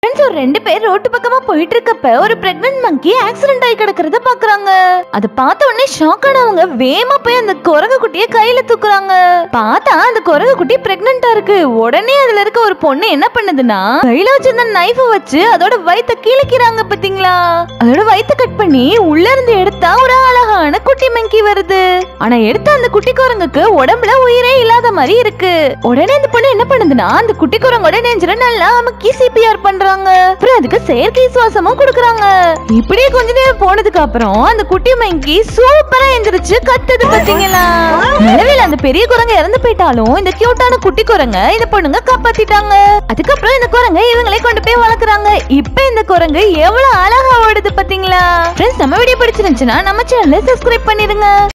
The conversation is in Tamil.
ஃப்ரெண்ட்ஸ் ஒரு ரெண்டு பேர் ரோட்டு பக்கமா போயிட்டு இருக்கப்ப ஒரு பிரெக்னன்ட் மங்கி ஆக்சிடென்ட் ஆகி கிடக்கிறத பாக்குறாங்க அதை பார்த்த உடனே ஷாக் ஆனவங்க வேகமா போய் அந்த குரங்கு குட்டியை கையில தூக்குறாங்க பார்த்தா அந்த குரங்கு குட்டி பிரெக்னண்டா இருக்கு உடனே அதுல இருக்க ஒரு பொண்ணு என்ன பண்ணுதுன்னா கையில வச்சிருந்த நைஃப வச்சு அதோட வயித்த கீழக்கிறாங்க பாத்தீங்களா அதோட வயித்த கட் பண்ணி உள்ள இருந்து எடுத்தா ஒரு அழகான குட்டி மங்கி வருது ஆனா எடுத்த அந்த குட்டி குரங்குக்கு உடம்புல உயிரே இல்லாத மாதிரி இருக்கு உடனே அந்த பொண்ணு என்ன பண்ணுதுன்னா அந்த குட்டி குரங்கோட நெஞ்சில நல்லா அமுக்கி சிபிஆர் பண்றாங்க அப்புறம் அதுக்கு செயற்கை சுவாசமும் கொடுக்குறாங்க இப்படியே கொஞ்ச நேரம் போனதுக்கு அப்புறம் அந்த குட்டி மங்கி சூப்பரா எந்திரிச்சு கத்துது பாத்தீங்களா நிலவில் அந்த பெரிய குரங்கு இறந்து போயிட்டாலும் இந்த கியூட்டான குட்டி குரங்க இந்த பொண்ணுங்க காப்பாத்திட்டாங்க அதுக்கப்புறம் இந்த குரங்க இவங்களே கொண்டு போய் வளர்க்குறாங்க இப்ப இந்த குரங்கு எவ்வளவு அழகா ஓடுது பாத்தீங்களா ஃப்ரெண்ட்ஸ் நம்ம வீடியோ பிடிச்சிருந்துச்சுன்னா நம்ம சேனலை சப்ஸ்கிரைப் பண்ணிருங்க